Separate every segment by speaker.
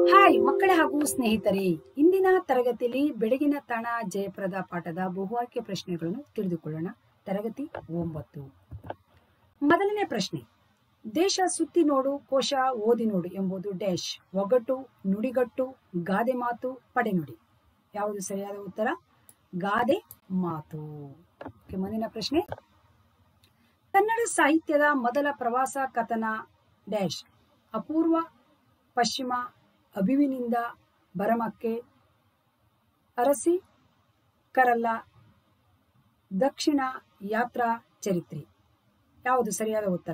Speaker 1: hi ಮಕ್ಕಳೇ ಹಾಗೂ ಸ್ನೇಹಿತರೆ ಇಂದಿನ ತರಗತಿಯಲ್ಲಿ ಬೆಳಗಿನ ತಾಣ ಜಯಪ್ರದ ಪಾಠದ ಬಹುವಾಕ್ಯ ಪ್ರಶ್ನೆಗಳನ್ನು ತಿಳಿದುಕೊಳ್ಳೋಣ ತರಗತಿ ಒಂಬತ್ತು ಮೊದಲನೇ ಪ್ರಶ್ನೆ ದೇಶ ಸುತ್ತಿ ನೋಡು ಕೋಶ ಓದಿ ನೋಡು ಎಂಬುದು ಡ್ಯಾಶ್ ಒಗಟು ನುಡಿಗಟ್ಟು ಗಾದೆ ಮಾತು ಪಡೆನುಡಿ ಯಾವುದು ಸರಿಯಾದ ಉತ್ತರ ಗಾದೆ ಮಾತು Okay, ಮುಂದಿನ ಪ್ರಶ್ನೆ ಕನ್ನಡ ಸಾಹಿತ್ಯದ ಮೊದಲ ಪ್ರವಾಸ ಕಥನ ಡ್ಯಾಶ್ ಅಪೂರ್ವ ಪಶ್ಚಿಮ ಅಭಿವಿನಿಂದ ಬರಮಕ್ಕೆ ಅರಸಿ ಕರಲ್ಲ ದಕ್ಷಿಣ ಯಾತ್ರಾ ಚರಿತ್ರೆ ಯಾವುದು ಸರಿಯಾದ ಉತ್ತರ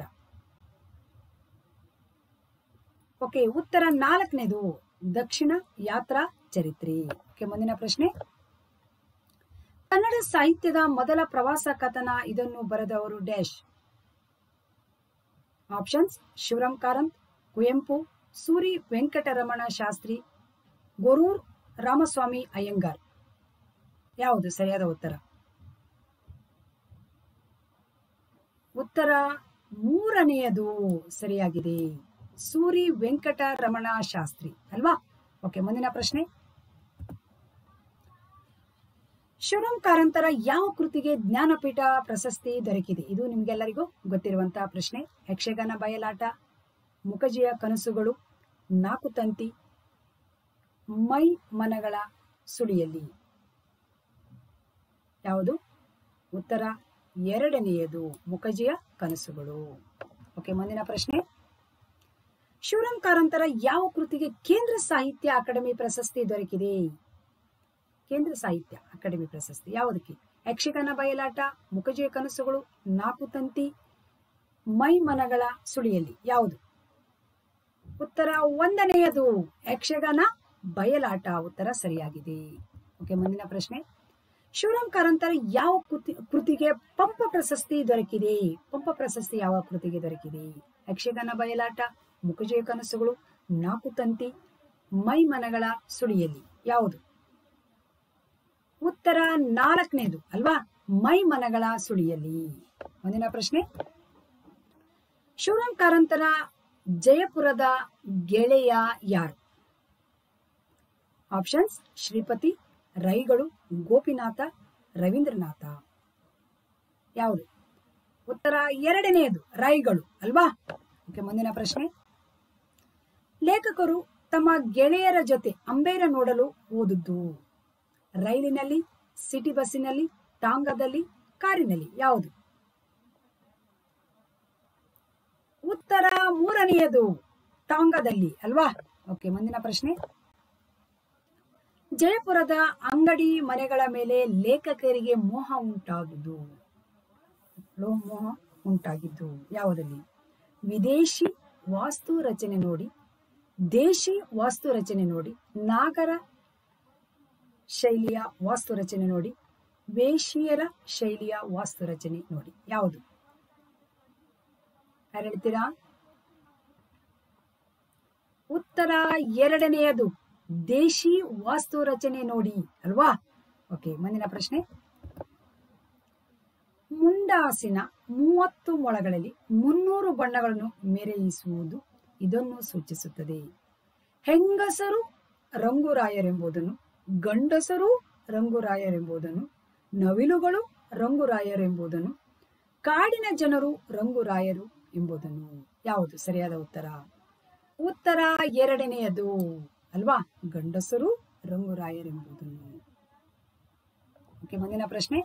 Speaker 1: ಓಕೆ ಉತ್ತರ ನಾಲ್ಕನೇದು ದಕ್ಷಿಣ ಯಾತ್ರಾ ಚರಿತ್ರೆ ಓಕೆ ಮುಂದಿನ ಪ್ರಶ್ನೆ ಕನ್ನಡ ಸಾಹಿತ್ಯದ ಮೊದಲ ಪ್ರವಾಸ ಕಥನ ಇದನ್ನು ಬರೆದವರು ಡ್ಯಾಶ್ ಆಪ್ಷನ್ಸ್ ಶಿವರಾಮ್ ಕಾರಂತ್ ಕುವೆಂಪು ಸೂರಿ ವೆಂಕಟರಮಣ ಶಾಸ್ತ್ರಿ ಗೊರೂರ್ ರಾಮಸ್ವಾಮಿ ಅಯ್ಯಂಗಾರ್ ಯಾವುದು ಸರಿಯಾದ ಉತ್ತರ ಉತ್ತರ ಮೂರನೆಯದು ಸರಿಯಾಗಿದೆ ಸೂರಿ ವೆಂಕಟರಮಣ ಶಾಸ್ತ್ರಿ ಅಲ್ವಾ ಓಕೆ ಮುಂದಿನ ಪ್ರಶ್ನೆ ಶಿವರಾಮ್ ಕಾರಂತರ ಯಾವ ಕೃತಿಗೆ ಜ್ಞಾನಪೀಠ ಪ್ರಶಸ್ತಿ ದೊರಕಿದೆ ಇದು ನಿಮ್ಗೆಲ್ಲರಿಗೂ ಗೊತ್ತಿರುವಂತಹ ಪ್ರಶ್ನೆ ಯಕ್ಷಗಾನ ಬಯಲಾಟ ಮುಖಜಿಯ ಕನಸುಗಳು ನಾಕು ತಂತಿ ಮೈ ಮನಗಳ ಸುಳಿಯಲ್ಲಿ ಯಾವುದು ಉತ್ತರ ಎರಡನೆಯದು ಮುಖಜಿಯ ಕನಸುಗಳು ಓಕೆ ಮುಂದಿನ ಪ್ರಶ್ನೆ ಶಿವರಾಮ್ ಕಾರಂತರ ಯಾವ ಕೃತಿಗೆ ಕೇಂದ್ರ ಸಾಹಿತ್ಯ ಅಕಾಡೆಮಿ ಪ್ರಶಸ್ತಿ ದೊರಕಿದೆ ಕೇಂದ್ರ ಸಾಹಿತ್ಯ ಅಕಾಡೆಮಿ ಪ್ರಶಸ್ತಿ ಯಾವುದಕ್ಕೆ ಯಕ್ಷಗಾನ ಬಯಲಾಟ ಮುಖಜಿಯ ಕನಸುಗಳು ನಾಕು ತಂತಿ ಮೈ ಮನಗಳ ಸುಳಿಯಲ್ಲಿ ಯಾವುದು ಉತ್ತರ ಒಂದನೆಯದು ಯಕ್ಷಗಾನ ಬಯಲಾಟ ಉತ್ತರ ಸರಿಯಾಗಿದೆ ಓಕೆ ಮುಂದಿನ ಪ್ರಶ್ನೆ ಶಿವರಾಮ್ ಕಾರಂತರ ಯಾವ ಕೃತಿ ಕೃತಿಗೆ ಪಂಪ ಪ್ರಶಸ್ತಿ ದೊರಕಿದೆ ಪಂಪ ಪ್ರಶಸ್ತಿ ಯಾವ ಕೃತಿಗೆ ದೊರಕಿದೆ ಯಕ್ಷಗಾನ ಬಯಲಾಟ ಮುಖಜಯ ಕನಸುಗಳು ನಾಕು ತಂತಿ ಮೈ ಮನಗಳ ಸುಳಿಯಲ್ಲಿ ಯಾವುದು ಉತ್ತರ ನಾಲ್ಕನೇದು ಅಲ್ವಾ ಮೈ ಮನಗಳ ಸುಳಿಯಲ್ಲಿ ಮುಂದಿನ ಪ್ರಶ್ನೆ ಶಿವರಾಮ್ ಕಾರಂತರ ಜಯಪುರದ ಗೆಳೆಯ ಯಾರು ಆಪ್ಷನ್ಸ್ ಶ್ರೀಪತಿ ರೈಗಳು ಗೋಪಿನಾಥ ರವೀಂದ್ರನಾಥ ಯಾವುದು ಉತ್ತರ ಎರಡನೆಯದು ರೈಗಳು ಅಲ್ವಾ ಓಕೆ ಮುಂದಿನ ಪ್ರಶ್ನೆ ಲೇಖಕರು ತಮ್ಮ ಗೆಳೆಯರ ಜೊತೆ ಅಂಬೇರ ನೋಡಲು ಓದುದ್ದು ರೈಲಿನಲ್ಲಿ ಸಿಟಿ ಬಸ್ಸಿನಲ್ಲಿ ಟಾಂಗದಲ್ಲಿ ಕಾರಿನಲ್ಲಿ ಯಾವುದು ಉತ್ತರ ಮೂರನೆಯದು ಟಾಂಗದಲ್ಲಿ ಅಲ್ವಾ ಓಕೆ ಮುಂದಿನ ಪ್ರಶ್ನೆ ಜಯಪುರದ ಅಂಗಡಿ ಮನೆಗಳ ಮೇಲೆ ಲೇಖಕರಿಗೆ ಮೋಹ ಉಂಟಾದುದು ಲೋ ಮೋಹ ಉಂಟಾಗಿದ್ದು ಯಾವುದಲ್ಲಿ ವಿದೇಶಿ ವಾಸ್ತು ರಚನೆ ನೋಡಿ ದೇಶಿ ವಾಸ್ತು ರಚನೆ ನೋಡಿ ನಾಗರ ಶೈಲಿಯ ವಾಸ್ತು ರಚನೆ ನೋಡಿ ವೇಶಿಯರ ಶೈಲಿಯ ವಾಸ್ತು ರಚನೆ ನೋಡಿ ಯಾವುದು ಯಾರು ಹೇಳ್ತೀರಾ ಉತ್ತರ ಎರಡನೆಯದು ದೇಶಿ ವಾಸ್ತು ರಚನೆ ನೋಡಿ ಅಲ್ವಾ ಓಕೆ ಮುಂದಿನ ಪ್ರಶ್ನೆ ಮುಂಡಾಸಿನ ಮೂವತ್ತು ಮೊಳಗಳಲ್ಲಿ ಮುನ್ನೂರು ಬಣ್ಣಗಳನ್ನು ಮೆರೆಯಿಸುವುದು ಇದನ್ನು ಸೂಚಿಸುತ್ತದೆ ಹೆಂಗಸರು ರಂಗುರಾಯರೆಂಬುದನ್ನು ಗಂಡಸರು ರಂಗುರಾಯರೆಂಬುದನ್ನು ನವಿಲುಗಳು ರಂಗುರಾಯರೆಂಬುದನ್ನು ಕಾಡಿನ ಜನರು ರಂಗುರಾಯರು ಎಂಬುದನ್ನು ಯಾವುದು ಸರಿಯಾದ ಉತ್ತರ ಉತ್ತರ ಎರಡನೆಯದು ಅಲ್ವಾ ಗಂಡಸರು ರಂಗುರಾಯರೆಂಬುದನ್ನು ಓಕೆ ಮುಂದಿನ ಪ್ರಶ್ನೆ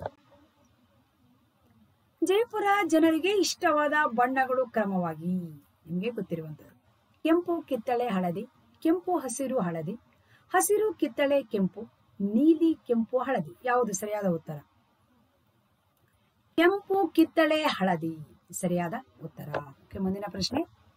Speaker 1: ಜಯಪುರ ಜನರಿಗೆ ಇಷ್ಟವಾದ ಬಣ್ಣಗಳು ಕ್ರಮವಾಗಿ ನಿಮಗೆ ಗೊತ್ತಿರುವಂತದ್ದು ಕೆಂಪು ಕಿತ್ತಳೆ ಹಳದಿ ಕೆಂಪು ಹಸಿರು ಹಳದಿ ಹಸಿರು ಕಿತ್ತಳೆ ಕೆಂಪು ನೀಲಿ ಕೆಂಪು ಹಳದಿ ಯಾವುದು ಸರಿಯಾದ ಉತ್ತರ ಕೆಂಪು ಕಿತ್ತಳೆ ಹಳದಿ ಸರಿಯಾದ ಉತ್ತರ ಓಕೆ ಮುಂದಿನ ಪ್ರಶ್ನೆ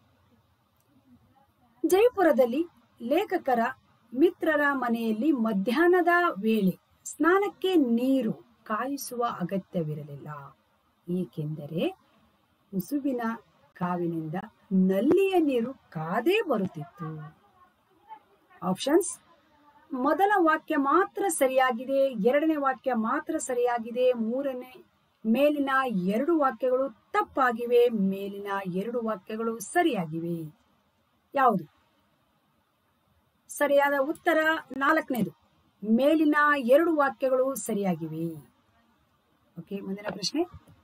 Speaker 1: ಜಯಪುರದಲ್ಲಿ ಲೇಖಕರ ಮಿತ್ರರ ಮನೆಯಲ್ಲಿ ಮಧ್ಯಾಹ್ನದ ವೇಳೆ ಸ್ನಾನಕ್ಕೆ ನೀರು ಕಾಯಿಸುವ ಅಗತ್ಯವಿರಲಿಲ್ಲ ಏಕೆಂದರೆ ಉಸುಬಿನ ಕಾವಿನಿಂದ ನಲ್ಲಿಯ ನೀರು ಕಾದೇ ಬರುತ್ತಿತ್ತು ಆಪ್ಷನ್ಸ್ ಮೊದಲ ವಾಕ್ಯ ಮಾತ್ರ ಸರಿಯಾಗಿದೆ ಎರಡನೇ ವಾಕ್ಯ ಮಾತ್ರ ಸರಿಯಾಗಿದೆ ಮೂರನೇ ಮೇಲಿನ ಎರಡು ವಾಕ್ಯಗಳು ತಪ್ಪಾಗಿವೆ ಮೇಲಿನ ಎರಡು ವಾಕ್ಯಗಳು ಸರಿಯಾಗಿವೆ ಯಾವುದು ಸರಿಯಾದ ಉತ್ತರ ನಾಲ್ಕನೇದು ಮೇಲಿನ ಎರಡು ವಾಕ್ಯಗಳು ಸರಿಯಾಗಿವೆ ಓಕೆ ಮುಂದಿನ ಪ್ರಶ್ನೆ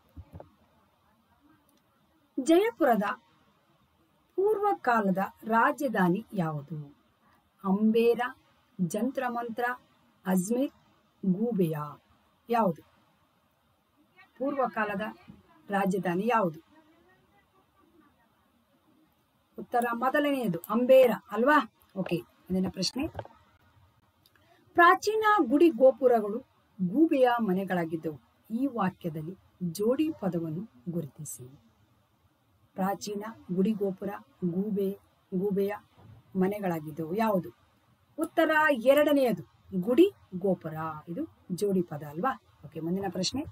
Speaker 1: ಜಯಪುರದ ಪೂರ್ವಕಾಲದ ರಾಜಧಾನಿ ಯಾವುದು ಅಂಬೇರ ಜಂತ್ರಮಂತ್ರ ಅಜ್ಮೀರ್ ಗೂಬೆಯ ಯಾವುದು ಪೂರ್ವಕಾಲದ ರಾಜಧಾನಿ ಯಾವುದು ಉತ್ತರ ಮೊದಲನೆಯದು ಅಂಬೇರ ಅಲ್ವಾ ಓಕೆ ಮುಂದಿನ ಪ್ರಶ್ನೆ ಪ್ರಾಚೀನ ಗುಡಿ ಗೋಪುರಗಳು ಗೂಬೆಯ ಮನೆಗಳಾಗಿದ್ದವು ಈ ವಾಕ್ಯದಲ್ಲಿ ಜೋಡಿ ಪದವನ್ನು ಗುರುತಿಸಿ ಪ್ರಾಚೀನ ಗುಡಿ ಗೋಪುರ ಗೂಬೆ ಗೂಬೆಯ ಮನೆಗಳಾಗಿದ್ದವು ಯಾವುದು ಉತ್ತರ ಎರಡನೆಯದು ಗುಡಿ ಗೋಪುರ ಇದು ಜೋಡಿ ಪದ ಅಲ್ವಾ ಓಕೆ ಮುಂದಿನ ಪ್ರಶ್ನೆ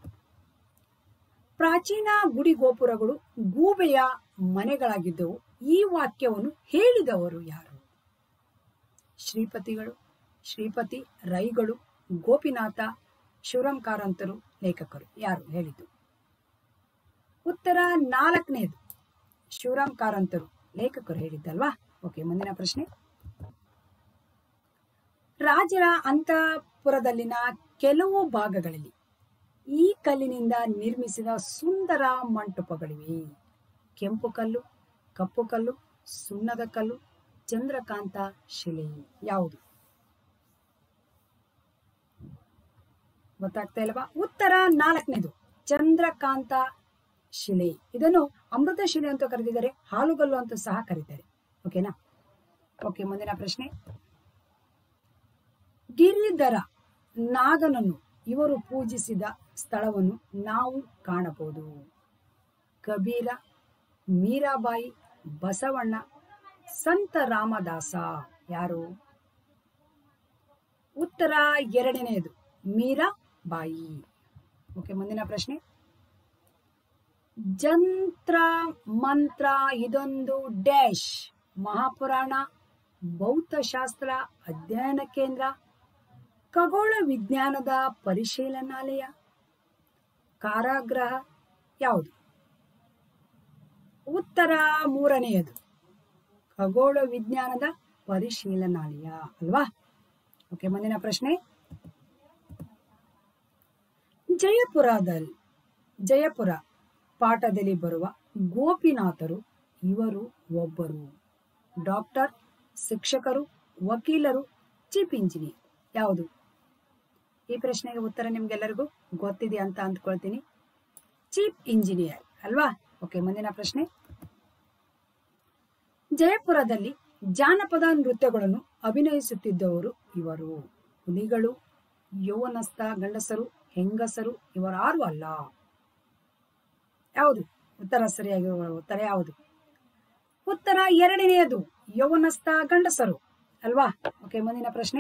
Speaker 1: ಪ್ರಾಚೀನ ಗುಡಿ ಗೋಪುರಗಳು ಗೂಬೆಯ ಮನೆಗಳಾಗಿದ್ದವು ಈ ವಾಕ್ಯವನ್ನು ಹೇಳಿದವರು ಯಾರು ಶ್ರೀಪತಿಗಳು ಶ್ರೀಪತಿ ರೈಗಳು ಗೋಪಿನಾಥ ಶಿವರಾಮ್ ಕಾರಂತರು ಲೇಖಕರು ಯಾರು ಹೇಳಿದ್ದು ಉತ್ತರ ನಾಲ್ಕನೇದು ಶಿವರಾಮ್ ಕಾರಂತರು ಲೇಖಕರು ಹೇಳಿದ್ದಲ್ವಾ ಓಕೆ ಮುಂದಿನ ಪ್ರಶ್ನೆ ರಾಜರ ಅಂತಃಪುರದಲ್ಲಿನ ಕೆಲವು ಭಾಗಗಳಲ್ಲಿ ಈ ಕಲ್ಲಿನಿಂದ ನಿರ್ಮಿಸಿದ ಸುಂದರ ಮಂಟಪಗಳಿವೆ ಕೆಂಪು ಕಲ್ಲು ಕಪ್ಪು ಕಲ್ಲು ಸುಣ್ಣದ ಕಲ್ಲು ಚಂದ್ರಕಾಂತ ಶಿಲೆ ಯಾವುದು ಗೊತ್ತಾಗ್ತಾ ಇಲ್ವಾ ಉತ್ತರ ನಾಲ್ಕನೇದು ಚಂದ್ರಕಾಂತ ಶಿಲೆ ಇದನ್ನು ಅಮೃತ ಶಿಲೆ ಅಂತ ಕರೆದಿದ್ದಾರೆ ಹಾಲುಗಲ್ಲು ಅಂತ ಸಹ ಕರೀತಾರೆ ಓಕೆನಾ ಓಕೆ ಮುಂದಿನ ಪ್ರಶ್ನೆ ಗಿರಿಧರ ನಾಗನನ್ನು ಇವರು ಪೂಜಿಸಿದ ಸ್ಥಳವನ್ನು ನಾವು ಕಾಣಬಹುದು ಕಬೀರ ಮೀರಾಬಾಯಿ ಬಸವಣ್ಣ ಸಂತ ರಾಮದಾಸ ಯಾರು ಉತ್ತರ ಎರಡನೆಯದು ಮೀರಾಬಾಯಿ ಓಕೆ ಮುಂದಿನ ಪ್ರಶ್ನೆ ಜಂತ್ರ ಮಂತ್ರ ಇದೊಂದು ಡ್ಯಾಶ್ ಮಹಾಪುರಾಣ ಭೌತಶಾಸ್ತ್ರ ಅಧ್ಯಯನ ಕೇಂದ್ರ ಖಗೋಳ ವಿಜ್ಞಾನದ ಪರಿಶೀಲನಾಲಯ ಕಾರಾಗೃಹ ಯಾವುದು ಉತ್ತರ ಮೂರನೆಯದು ಖಗೋಳ ವಿಜ್ಞಾನದ ಪರಿಶೀಲನಾಲಯ ಅಲ್ವಾ ಓಕೆ ಮುಂದಿನ ಪ್ರಶ್ನೆ ಜಯಪುರದಲ್ಲಿ ಜಯಪುರ ಪಾಠದಲ್ಲಿ ಬರುವ ಗೋಪಿನಾಥರು ಇವರು ಒಬ್ಬರು ಡಾಕ್ಟರ್ ಶಿಕ್ಷಕರು ವಕೀಲರು ಚೀಫ್ ಇಂಜಿನಿಯರ್ ಯಾವುದು ಈ ಪ್ರಶ್ನೆಗೆ ಉತ್ತರ ನಿಮ್ಗೆಲ್ಲರಿಗೂ ಗೊತ್ತಿದೆ ಅಂತ ಅಂದ್ಕೊಳ್ತೀನಿ ಚೀಫ್ ಇಂಜಿನಿಯರ್ ಅಲ್ವಾ ಓಕೆ ಮುಂದಿನ ಪ್ರಶ್ನೆ ಜಯಪುರದಲ್ಲಿ ಜಾನಪದ ನೃತ್ಯಗಳನ್ನು ಅಭಿನಯಿಸುತ್ತಿದ್ದವರು ಇವರು ಹುಲಿಗಳು ಯೌವನಸ್ಥ ಗಂಡಸರು ಹೆಂಗಸರು ಇವರಾರು ಅಲ್ಲ ಯಾವುದು ಉತ್ತರ ಸರಿಯಾಗಿರುವ ಉತ್ತರ ಯಾವುದು ಉತ್ತರ ಎರಡನೆಯದು ಯೌವನಸ್ಥ ಗಂಡಸರು ಅಲ್ವಾ ಓಕೆ ಮುಂದಿನ ಪ್ರಶ್ನೆ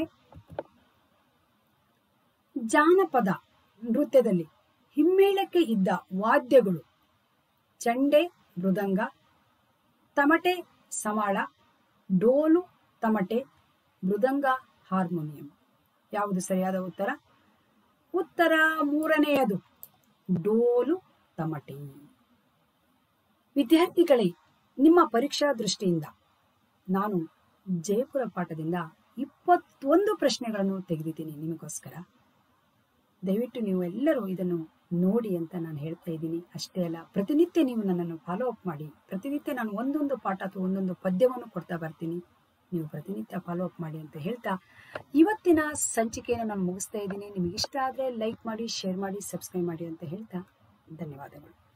Speaker 1: ಜಾನಪದ ನೃತ್ಯದಲ್ಲಿ ಹಿಮ್ಮೇಳಕ್ಕೆ ಇದ್ದ ವಾದ್ಯಗಳು ಚಂಡೆ ಮೃದಂಗ ತಮಟೆ ಸಮಾಳ ಡೋಲು ತಮಟೆ ಮೃದಂಗ ಹಾರ್ಮೋನಿಯಂ ಯಾವುದು ಸರಿಯಾದ ಉತ್ತರ ಉತ್ತರ ಮೂರನೆಯದು ಡೋಲು ತಮಟೆ ವಿದ್ಯಾರ್ಥಿಗಳೇ ನಿಮ್ಮ ಪರೀಕ್ಷಾ ದೃಷ್ಟಿಯಿಂದ ನಾನು ಜಯಪುರ ಪಾಠದಿಂದ ಇಪ್ಪತ್ತೊಂದು ಪ್ರಶ್ನೆಗಳನ್ನು ತೆಗೆದಿದ್ದೀನಿ ನಿಮಗೋಸ್ಕರ ದಯವಿಟ್ಟು ನೀವು ಎಲ್ಲರೂ ಇದನ್ನು ನೋಡಿ ಅಂತ ನಾನು ಹೇಳ್ತಾ ಇದ್ದೀನಿ ಅಷ್ಟೇ ಅಲ್ಲ ಪ್ರತಿನಿತ್ಯ ನೀವು ನನ್ನನ್ನು ಫಾಲೋ ಅಪ್ ಮಾಡಿ ಪ್ರತಿನಿತ್ಯ ನಾನು ಒಂದೊಂದು ಪಾಠ ಅಥವಾ ಒಂದೊಂದು ಪದ್ಯವನ್ನು ಕೊಡ್ತಾ ಬರ್ತೀನಿ ನೀವು ಪ್ರತಿನಿತ್ಯ ಫಾಲೋ ಅಪ್ ಮಾಡಿ ಅಂತ ಹೇಳ್ತಾ ಇವತ್ತಿನ ಸಂಚಿಕೆಯನ್ನು ನಾನು ಮುಗಿಸ್ತಾ ಇದ್ದೀನಿ ನಿಮಗೆ ಇಷ್ಟ ಆದರೆ ಲೈಕ್ ಮಾಡಿ ಶೇರ್ ಮಾಡಿ ಸಬ್ಸ್ಕ್ರೈಬ್ ಮಾಡಿ ಅಂತ ಹೇಳ್ತಾ ಧನ್ಯವಾದಗಳು